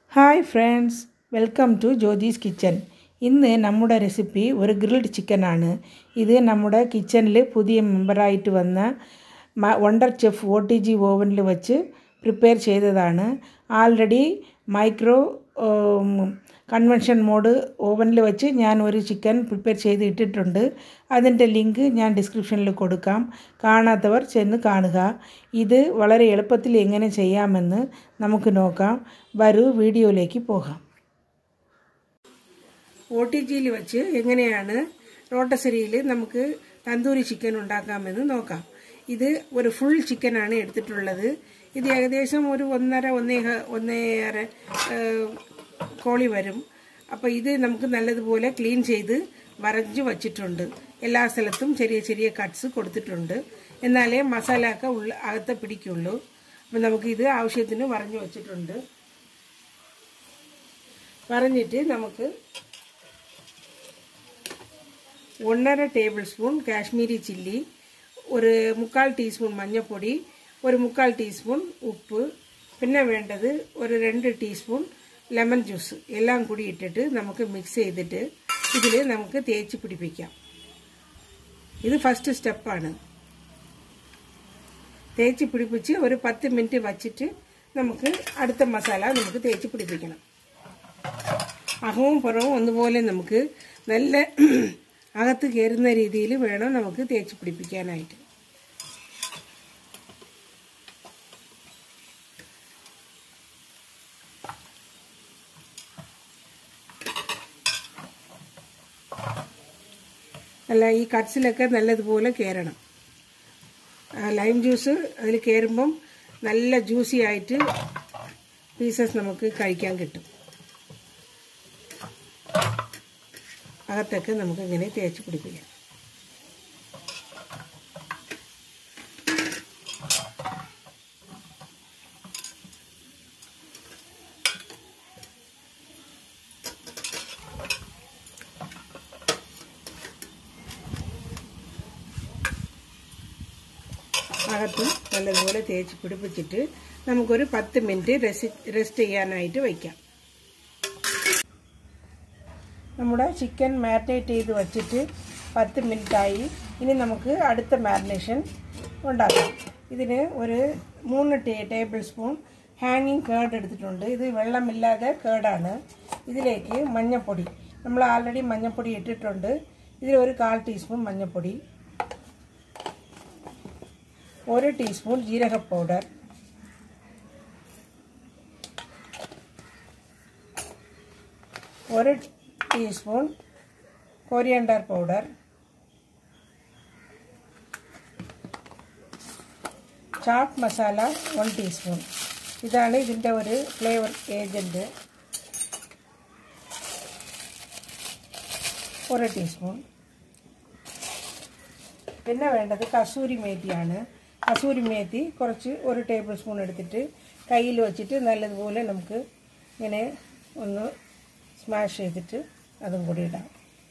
hi friends welcome to Jyothi's kitchen ഇന്ന് നമ്മുടെ recipe ഒരു ഗ്രിൽഡ് ചിക്കനാണ് ഇത് നമ്മുടെ കിച്ചണിൽ പുതിയ മെമ്പറായിട്ട് വന്ന മ Wonderchef O T G ഓവനിൽ വെച്ച് പ്രിപ്പയർ ചെയ്തതാണ് ആൾറെഡി മൈക്രോ കൺവെൻഷൻ മോഡ് ഓവനിൽ വെച്ച് ഞാൻ ഒരു ചിക്കൻ പ്രിപ്പയർ ചെയ്ത് ഇട്ടിട്ടുണ്ട് അതിൻ്റെ ലിങ്ക് ഞാൻ ഡിസ്ക്രിപ്ഷനിൽ കൊടുക്കാം കാണാത്തവർ ചെന്ന് കാണുക ഇത് വളരെ എളുപ്പത്തിൽ എങ്ങനെ ചെയ്യാമെന്ന് നമുക്ക് നോക്കാം വരൂ വീഡിയോയിലേക്ക് പോകാം ഒ ടി ജിയിൽ വെച്ച് എങ്ങനെയാണ് റോട്ടസരിയിൽ നമുക്ക് തന്തൂരി ചിക്കൻ ഉണ്ടാക്കാമെന്ന് നോക്കാം ഇത് ഒരു ഫുൾ ചിക്കനാണ് എടുത്തിട്ടുള്ളത് ഇത് ഏകദേശം ഒരു ഒന്നര ഒന്നേ ഒന്നേര കോളി വരും അപ്പോൾ ഇത് നമുക്ക് നല്ലതുപോലെ ക്ലീൻ ചെയ്ത് വരഞ്ഞ് വച്ചിട്ടുണ്ട് എല്ലാ സ്ഥലത്തും ചെറിയ ചെറിയ കട്ട്സ് കൊടുത്തിട്ടുണ്ട് എന്നാലേ മസാല ഒക്കെ ഉള്ള അകത്തെ പിടിക്കുള്ളൂ അപ്പം നമുക്ക് ഇത് ആവശ്യത്തിന് വരഞ്ഞു വച്ചിട്ടുണ്ട് വരഞ്ഞിട്ട് നമുക്ക് ഒന്നര ടേബിൾ സ്പൂൺ കാശ്മീരി ചില്ലി ഒരു മുക്കാൽ ടീസ്പൂൺ മഞ്ഞൾപ്പൊടി ഒരു മുക്കാൽ ടീസ്പൂൺ ഉപ്പ് പിന്നെ വേണ്ടത് ഒരു രണ്ട് ടീസ്പൂൺ ലെമൺ ജ്യൂസ് എല്ലാം കൂടി ഇട്ടിട്ട് നമുക്ക് മിക്സ് ചെയ്തിട്ട് ഇതിൽ നമുക്ക് തേച്ച് പിടിപ്പിക്കാം ഇത് ഫസ്റ്റ് സ്റ്റെപ്പാണ് തേച്ച് പിടിപ്പിച്ച് ഒരു പത്ത് മിനിറ്റ് വച്ചിട്ട് നമുക്ക് അടുത്ത മസാല നമുക്ക് തേച്ച് പിടിപ്പിക്കണം അകവും പുറവും ഒന്നുപോലെ നമുക്ക് നല്ല അകത്ത് കയറുന്ന രീതിയിൽ വേണം നമുക്ക് തേച്ച് പിടിപ്പിക്കാനായിട്ട് അല്ല ഈ കട്ട്സിലൊക്കെ നല്ലതുപോലെ കയറണം ലൈം ജ്യൂസ് അതിൽ കയറുമ്പം നല്ല ജ്യൂസി ആയിട്ട് പീസസ് നമുക്ക് കഴിക്കാൻ കിട്ടും അകത്തൊക്കെ നമുക്ക് ഇങ്ങനെ തേച്ച് പിടിപ്പിക്കാം അകത്തും നല്ലതുപോലെ തേച്ച് പിടിപ്പിച്ചിട്ട് നമുക്കൊരു പത്ത് മിനിറ്റ് റെസ്റ്റ് റെസ്റ്റ് ചെയ്യാനായിട്ട് വയ്ക്കാം നമ്മുടെ ചിക്കൻ മാരിനേറ്റ് ചെയ്ത് വച്ചിട്ട് പത്ത് മിനിറ്റായി ഇനി നമുക്ക് അടുത്ത മാരിനേഷൻ ഉണ്ടാക്കാം ഇതിന് ഒരു മൂന്ന് ടേ ടേബിൾ സ്പൂൺ ഹാങ്ങിങ് കേർഡ് എടുത്തിട്ടുണ്ട് ഇത് വെള്ളമില്ലാതെ കേർഡാണ് ഇതിലേക്ക് മഞ്ഞൾപ്പൊടി നമ്മൾ ആൾറെഡി മഞ്ഞൾപ്പൊടി ഇട്ടിട്ടുണ്ട് ഇതിൽ ഒരു കാൽ ടീസ്പൂൺ മഞ്ഞൾപ്പൊടി ഒരു ടീസ്പൂൺ ജീരക പൗഡർ ഒരു teaspoon coriander powder chaat masala one teaspoon ഇതാണ് ഇതിൻ്റെ ഒരു ഫ്ലേവർ ഏജൻറ്റ് ഒരു ടീസ്പൂൺ പിന്നെ വേണ്ടത് കസൂരി മേത്തിയാണ് കസൂരി മേത്തി കുറച്ച് ഒരു ടേബിൾ സ്പൂൺ എടുത്തിട്ട് കയ്യിൽ വെച്ചിട്ട് നല്ലതുപോലെ നമുക്ക് ഇങ്ങനെ ഒന്ന് സ്മാഷ് ചെയ്തിട്ട് അതും കൂടി ഇടാം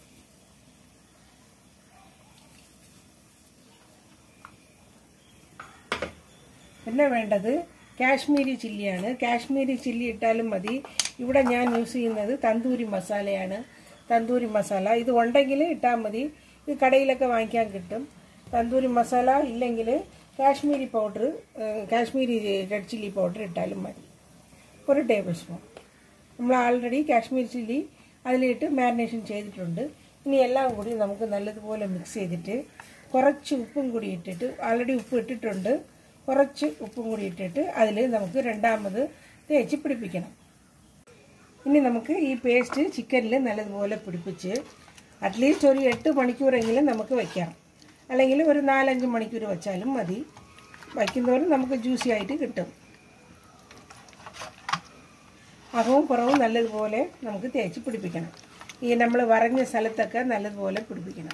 പിന്നെ വേണ്ടത് കാശ്മീരി ചില്ലിയാണ് കാശ്മീരി ചില്ലി ഇട്ടാലും മതി ഇവിടെ ഞാൻ യൂസ് ചെയ്യുന്നത് തന്തൂരി മസാലയാണ് തന്തൂരി മസാല ഇത് ഉണ്ടെങ്കിൽ ഇട്ടാൽ മതി ഇത് കടയിലൊക്കെ വാങ്ങിക്കാൻ കിട്ടും തന്തൂരി മസാല ഇല്ലെങ്കിൽ Kashmiri powder Kashmiri red chilli powder ഇട്ടാലും മതി ഒരു ടേബിൾ സ്പൂൺ നമ്മൾ ആൾറെഡി കാശ്മീരി ചില്ലി അതിലിട്ട് മാരിനേഷൻ ചെയ്തിട്ടുണ്ട് ഇനി എല്ലാം കൂടി നമുക്ക് നല്ലതുപോലെ മിക്സ് ചെയ്തിട്ട് കുറച്ച് ഉപ്പും കൂടി ഇട്ടിട്ട് ആൾറെഡി ഉപ്പ് ഇട്ടിട്ടുണ്ട് കുറച്ച് ഉപ്പും കൂടി ഇട്ടിട്ട് അതിൽ നമുക്ക് രണ്ടാമത് തേച്ച് പിടിപ്പിക്കണം ഇനി നമുക്ക് ഈ പേസ്റ്റ് ചിക്കനിൽ നല്ലതുപോലെ പിടിപ്പിച്ച് അറ്റ്ലീസ്റ്റ് ഒരു എട്ട് മണിക്കൂറെങ്കിലും നമുക്ക് വയ്ക്കാം അല്ലെങ്കിൽ ഒരു നാലഞ്ച് മണിക്കൂർ വെച്ചാലും മതി വയ്ക്കുന്നവരും നമുക്ക് ജ്യൂസി ആയിട്ട് കിട്ടും അകവും പുറവും നല്ലതുപോലെ നമുക്ക് തേച്ച് പിടിപ്പിക്കണം ഈ നമ്മൾ വരഞ്ഞ സ്ഥലത്തൊക്കെ നല്ലതുപോലെ പിടിപ്പിക്കണം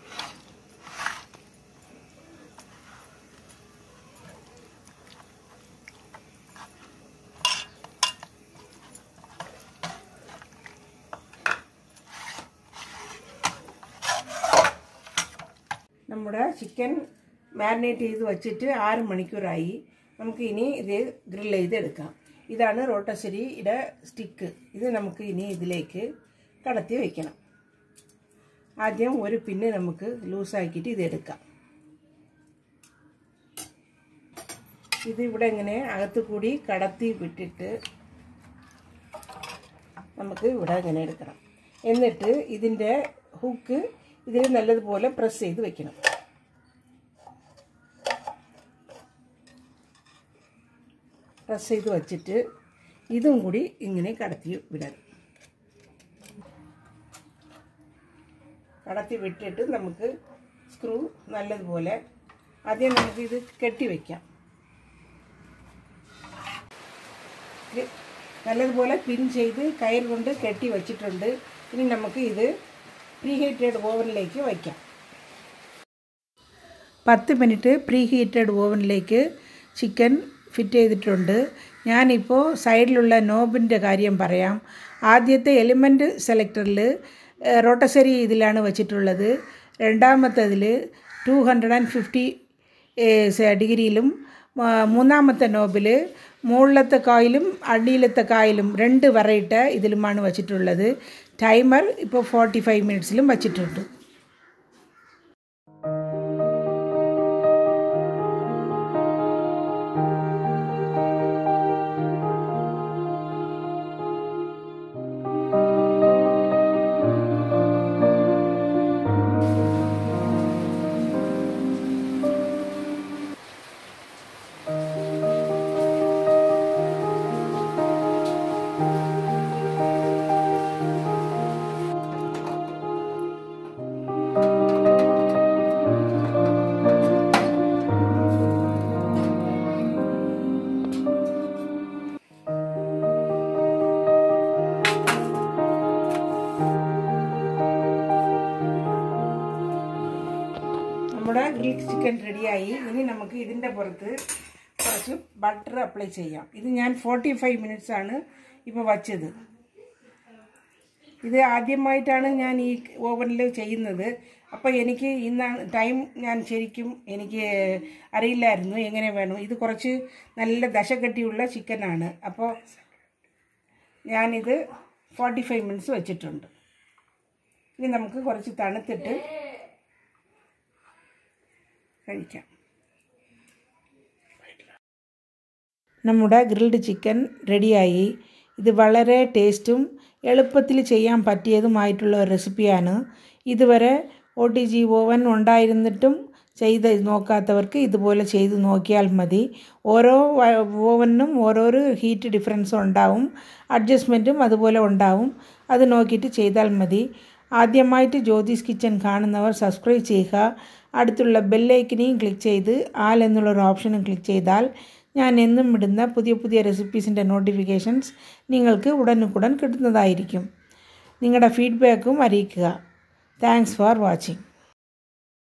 നമ്മുടെ ചിക്കൻ മാരിനേറ്റ് ചെയ്ത് വച്ചിട്ട് ആറ് മണിക്കൂറായി നമുക്ക് ഇനി ഇത് ഗ്രിൽ ചെയ്ത് എടുക്കാം ഇതാണ് റോട്ടസരിയുടെ സ്റ്റിക്ക് ഇത് നമുക്ക് ഇനി ഇതിലേക്ക് കടത്തി വയ്ക്കണം ആദ്യം ഒരു പിന്ന് നമുക്ക് ലൂസാക്കിയിട്ട് ഇത് എടുക്കാം ഇത് ഇവിടെ ഇങ്ങനെ അകത്ത് കൂടി കടത്തി വിട്ടിട്ട് നമുക്ക് ഇവിടെ ഇങ്ങനെ എടുക്കണം എന്നിട്ട് ഇതിൻ്റെ ഹുക്ക് ഇതിൽ നല്ലതുപോലെ പ്രസ് ചെയ്ത് വെക്കണം പ്രസ് ചെയ്ത് വച്ചിട്ട് ഇതും കൂടി ഇങ്ങനെ കടത്തി വിടണം കടത്തി വിട്ടിട്ട് നമുക്ക് സ്ക്രൂ നല്ലതുപോലെ ആദ്യം നമുക്ക് ഇത് കെട്ടി വയ്ക്കാം ഇത് നല്ലതുപോലെ പിൻ ചെയ്ത് കയർ കൊണ്ട് കെട്ടി വച്ചിട്ടുണ്ട് ഇനി നമുക്ക് ഇത് പ്രീ ഹീറ്റഡ് ഓവനിലേക്ക് വയ്ക്കാം പത്ത് മിനിറ്റ് പ്രീ ഹീറ്റഡ് ഓവനിലേക്ക് ചിക്കൻ ഫിറ്റ് ചെയ്തിട്ടുണ്ട് ഞാനിപ്പോൾ സൈഡിലുള്ള നോബിൻ്റെ കാര്യം പറയാം ആദ്യത്തെ എലിമെൻറ്റ് സെലക്ടറിൽ റോട്ടസരി ഇതിലാണ് വച്ചിട്ടുള്ളത് രണ്ടാമത്തതിൽ ടു ഹൺഡ്രഡ് ആൻഡ് ഫിഫ്റ്റി ഡിഗ്രിയിലും മൂന്നാമത്തെ നോബിൽ മുകളിലത്തെ കായിലും അടിയിലത്തെ കായിലും രണ്ട് വെറൈറ്റ് ഇതിലുമാണ് വച്ചിട്ടുള്ളത് ടൈമർ ഇപ്പോൾ ഫോർട്ടി ഫൈവ് മിനിറ്റ്സിലും വച്ചിട്ടുണ്ട് നമ്മുടെ ഗ്രിൽ ചിക്കൻ റെഡിയായി ഇനി നമുക്ക് ഇതിൻ്റെ പുറത്ത് കുറച്ച് ബട്ടർ അപ്ലൈ ചെയ്യാം ഇത് ഞാൻ ഫോർട്ടി ഫൈവ് മിനിറ്റ്സ് ആണ് ഇപ്പോൾ വച്ചത് ഇത് ആദ്യമായിട്ടാണ് ഞാൻ ഈ ഓവനിൽ ചെയ്യുന്നത് അപ്പോൾ എനിക്ക് ഇന്നാണ് ടൈം ഞാൻ ശരിക്കും എനിക്ക് അറിയില്ലായിരുന്നു എങ്ങനെ വേണം ഇത് കുറച്ച് നല്ല ദശകട്ടിയുള്ള ചിക്കനാണ് അപ്പോൾ ഞാനിത് ഫോർട്ടി ഫൈവ് മിനിറ്റ്സ് വെച്ചിട്ടുണ്ട് ഇനി നമുക്ക് കുറച്ച് തണുത്തിട്ട് കഴിക്കാം നമ്മുടെ ഗ്രിൽഡ് ചിക്കൻ റെഡിയായി ഇത് വളരെ ടേസ്റ്റും എളുപ്പത്തിൽ ചെയ്യാൻ പറ്റിയതുമായിട്ടുള്ള ഒരു റെസിപ്പിയാണ് ഇതുവരെ ഒ ടി ജി ഓവൻ ഉണ്ടായിരുന്നിട്ടും ചെയ്ത് നോക്കാത്തവർക്ക് ഇതുപോലെ ചെയ്ത് നോക്കിയാൽ മതി ഓരോ ഓവനും ഓരോരോ ഹീറ്റ് ഡിഫറൻസ് ഉണ്ടാവും അഡ്ജസ്റ്റ്മെൻറ്റും അതുപോലെ ഉണ്ടാവും അത് നോക്കിയിട്ട് ചെയ്താൽ മതി ആദ്യമായിട്ട് ജ്യോതിസ് കിച്ചൻ കാണുന്നവർ സബ്സ്ക്രൈബ് ചെയ്യുക അടുത്തുള്ള ബെല്ലൈക്കനെയും ക്ലിക്ക് ചെയ്ത് ആൽ എന്നുള്ളൊരു ഓപ്ഷനും ക്ലിക്ക് ചെയ്താൽ ഞാൻ എന്നും ഇടുന്ന പുതിയ പുതിയ റെസിപ്പീസിൻ്റെ നോട്ടിഫിക്കേഷൻസ് നിങ്ങൾക്ക് ഉടനുക്കുടൻ കിട്ടുന്നതായിരിക്കും നിങ്ങളുടെ ഫീഡ്ബാക്കും അറിയിക്കുക താങ്ക്സ് ഫോർ വാച്ചിങ്